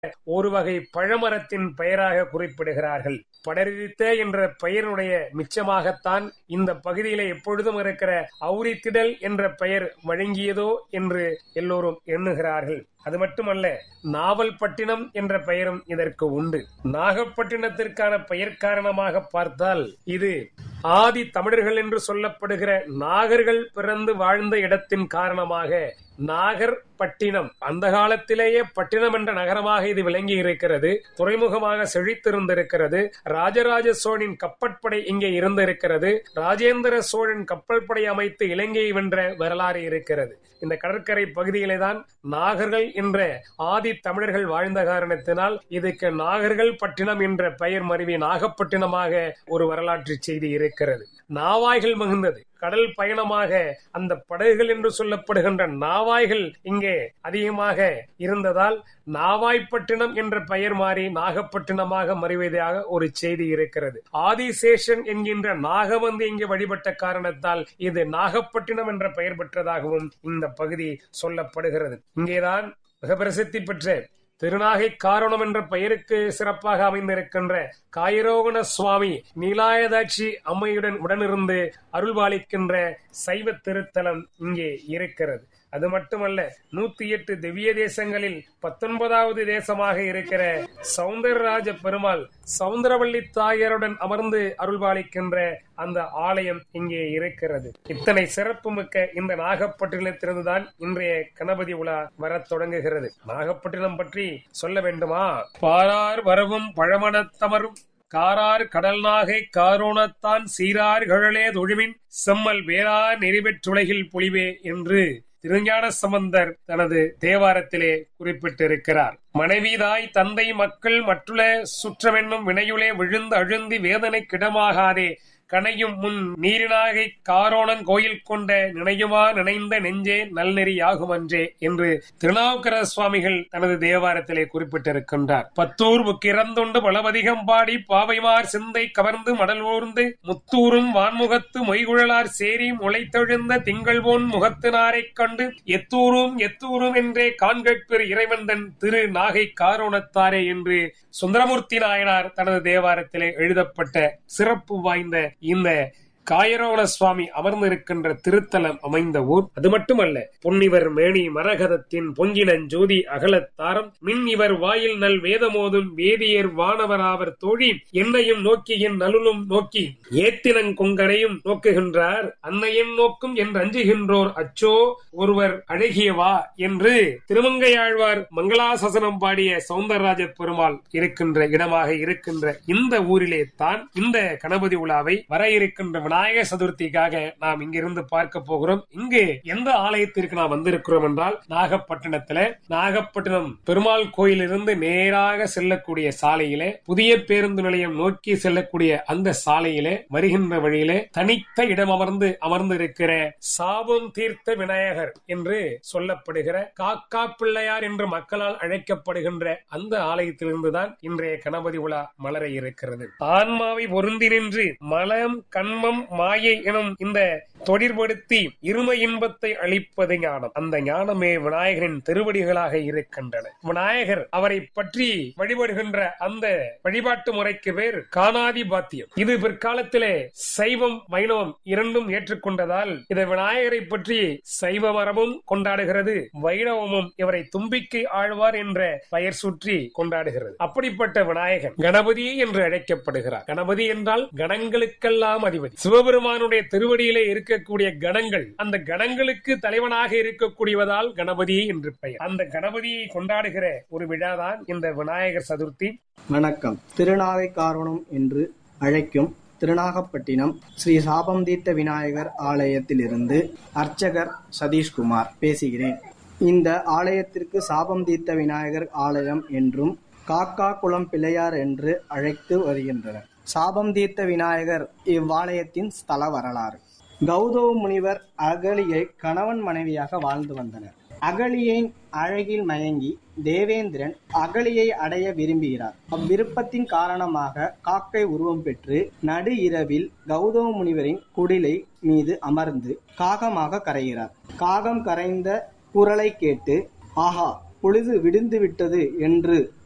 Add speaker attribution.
Speaker 1: ஒரு வகை பழமரத்தின் பெயராக குறிப்பிடுகிறார்கள் படரித்த என்ற பெயருடைய மிச்சமாகத்தான் இந்த பகுதியில எப்பொழுதும் இருக்கிற அவுரித்திடல் என்ற பெயர் வழங்கியதோ என்று எல்லோரும் எண்ணுகிறார்கள் அது மட்டுமல்ல நாவல்பட்டினம் என்ற பெயரும் இதற்கு உண்டு நாகப்பட்டினத்திற்கான பெயர் காரணமாக பார்த்தால் இது ஆதி தமிழர்கள் என்று சொல்லப்படுகிற நாகர்கள் பிறந்து வாழ்ந்த இடத்தின் காரணமாக நாகர் பட்டினம் அந்த காலத்திலேயே பட்டினம் என்ற நகரமாக இது விளங்கி இருக்கிறது துறைமுகமாக செழித்திருந்திருக்கிறது ராஜராஜ சோழனின் கப்பற்படை இங்கே இருந்திருக்கிறது ராஜேந்திர சோழன் கப்பல் படை அமைத்து இலங்கையை வென்ற வரலாறு இருக்கிறது இந்த கடற்கரை பகுதியிலே தான் நாகர்கள் என்ற ஆதி தமிழர்கள் வாழ்ந்த காரணத்தினால் இதுக்கு நாகர்கள் பட்டினம் என்ற பெயர் மருவி நாகப்பட்டினமாக ஒரு வரலாற்று செய்தி இருக்கிறது நாவாய்கள் மிகுந்தது கடல் பயணமாக அந்த படகுகள் என்று சொல்லப்படுகின்ற நாவாய்கள் இங்கே அதிகமாக இருந்ததால் நாவாய்ப்பட்டினம் என்ற பெயர் மாறி நாகப்பட்டினமாக மறைவதாக ஒரு செய்தி இருக்கிறது ஆதிசேஷன் என்கின்ற நாகவந்து இங்கே வழிபட்ட காரணத்தால் இது நாகப்பட்டினம் என்ற பெயர் பெற்றதாகவும் இந்த பகுதி சொல்லப்படுகிறது இங்கேதான் மிக பிரசித்தி பெற்ற திருநாகை காரணம் என்ற பெயருக்கு சிறப்பாக அமைந்திருக்கின்ற காயிரோகண சுவாமி நீலாயதாட்சி அம்மையுடன் உடனிருந்து அருள்பாலிக்கின்ற சைவ திருத்தலம் இங்கே இருக்கிறது அது மட்டுமல்ல நூத்தி எட்டு திவ்ய தேசங்களில் பத்தொன்பதாவது தேசமாக இருக்கிற சவுந்தரராஜ பெருமாள் சவுந்தரவள்ளி தாயருடன் அமர்ந்து அருள்பாலிக்கின்ற அந்த ஆலயம் இங்கே இருக்கிறது இத்தனை சிறப்புமிக்க இந்த நாகப்பட்டினத்திலிருந்துதான் இன்றைய கணபதி உலா வரத் தொடங்குகிறது நாகப்பட்டினம் பற்றி சொல்ல வேண்டுமா பாரார் வரவும் பழமணத்தமரும் காரார் கடல் நாகை காரோணத்தான் சீரார் கழலே தொழுமின் செம்மல் வேறார் நெறிபெற்றுலகில் பொலிவே என்று திருஞான சம்பந்தர் தனது தேவாரத்திலே குறிப்பிட்டிருக்கிறார் மனைவிதாய் தந்தை மக்கள் மற்றுள்ள சுற்றமென்னும் வினையுளே விழுந்து அழுந்தி வேதனை கிடமாகாதே கனையும் முன் நீரினாகை காரோணன் கோயில் கொண்ட நினையுமா நினைந்த நெஞ்சே நல்நெறியாகும் அன்றே என்று திருநாவுக்கர சுவாமிகள் தனது தேவாரத்திலே குறிப்பிட்டிருக்கின்றார் பத்தூர் முக்கிறந்துண்டு பலவதிகம் பாடி பாவைமார் சிந்தை கவர்ந்து மடல் ஊர்ந்து முத்தூரும் வான்முகத்து மொய்குழலார் சேரி முளைத்தெழுந்த திங்கள் போன் முகத்தினாரைக் கண்டு எத்தூரும் எத்தூரும் என்றே காண்கட்பெரு இறைவந்தன் திரு நாகை காரோணத்தாரே என்று சுந்தரமூர்த்தி நாயனார் தனது தேவாரத்திலே எழுதப்பட்ட சிறப்பு வாய்ந்த இந்த காயரோண சுவாமி அமர்ந்திருக்கின்ற திருத்தலம் அமைந்த ஊர் அது மட்டுமல்ல பொன்னிவர் மேனி மரகதத்தின் பொங்கினன் ஜோதி அகலத்தாரம் மின் இவர் வாயில் நல் வேதமோதும் வேதியர் வானவராவர் தோழி என்னையும் நோக்கி என் நலுலும் நோக்கி ஏத்தினங் கொங்கனையும் நோக்குகின்றார் அன்னையின் நோக்கும் என்று அஞ்சுகின்றோர் அச்சோ ஒருவர் அழகியவா என்று திருமங்கையாழ்வார் மங்களாசசனம் பாடிய சவுந்தரராஜ பெருமாள் இருக்கின்ற இடமாக இருக்கின்ற இந்த ஊரிலே தான் இந்த கணபதி உலாவை வர இருக்கின்ற விநாயக சதுர்த்திக்காக நாம் இங்கிருந்து பார்க்க போகிறோம் இங்கு எந்த ஆலயத்திற்கு நாம் வந்திருக்கிறோம் என்றால் நாகப்பட்டினத்துல நாகப்பட்டினம் பெருமாள் கோயிலிருந்து நேராக செல்லக்கூடிய சாலையிலே புதிய பேருந்து நிலையம் நோக்கி செல்லக்கூடிய அந்த சாலையிலே வருகின்ற வழியிலே தனித்த இடம் அமர்ந்து அமர்ந்து இருக்கிற சாபம் தீர்த்த விநாயகர் என்று சொல்லப்படுகிற காக்கா பிள்ளையார் என்று மக்களால் அழைக்கப்படுகின்ற அந்த ஆலயத்திலிருந்துதான் இன்றைய கணபதி உலா மலர இருக்கிறது ஆன்மாவை பொருந்தி நின்று மலம் கண்மம் மாயை எனும் இந்த தொடர்படுத்தி இரும இன்பத்தை அளிப்பது ஞானம் அந்த ஞானமே விநாயகரின் திருவடிகளாக இருக்கின்றன விநாயகர் அவரை பற்றி வழிபடுகின்ற அந்த வழிபாட்டு முறைக்கு பேர் காணாதி பாத்தியம் இது பிற்காலத்திலே சைவம் வைணவம் இரண்டும் ஏற்றுக்கொண்டதால் இந்த விநாயகரை பற்றி சைவ மரபும் கொண்டாடுகிறது வைணவமும் இவரை தும்பிக்கை ஆழ்வார் என்ற பெயர் சுற்றி கொண்டாடுகிறது அப்படிப்பட்ட விநாயகன் கணபதி என்று அழைக்கப்படுகிறார் கணபதி என்றால் கணங்களுக்கெல்லாம் அதிபதி சிவபெருமானுடைய திருவடியிலே இருக்கக்கூடிய கணங்கள் அந்த கணங்களுக்கு தலைவனாக இருக்கக்கூடியவதால் கணபதி என்று பெயர் அந்த கணபதியை கொண்டாடுகிற ஒரு விழாதான் இந்த விநாயகர் சதுர்த்தி
Speaker 2: வணக்கம் திருநாகை காரணம் என்று அழைக்கும் திருநாகப்பட்டினம் ஸ்ரீ சாபந்தீர்த்த விநாயகர் ஆலயத்திலிருந்து அர்ச்சகர் சதீஷ்குமார் பேசுகிறேன் இந்த ஆலயத்திற்கு சாபம் தீர்த்த விநாயகர் ஆலயம் என்றும் காக்கா குளம் பிள்ளையார் என்று அழைத்து வருகின்றனர் சாபம் தீர்த்த விநாயகர் இவ்வாலயத்தின் ஸ்தல வரலாறு கௌதம முனிவர் அகலியை கணவன் மனைவியாக வாழ்ந்து வந்தனர் அகலியின் அழகில் மயங்கி தேவேந்திரன் அகலியை அடைய விரும்புகிறார் அவ்விருப்பத்தின் காரணமாக காக்கை உருவம் பெற்று நடு இரவில் கௌதம முனிவரின் குடிலை மீது அமர்ந்து காகமாக கரைகிறார் காகம் கரைந்த குரலை கேட்டு ஆஹா பொழுது விடிந்து விட்டது என்று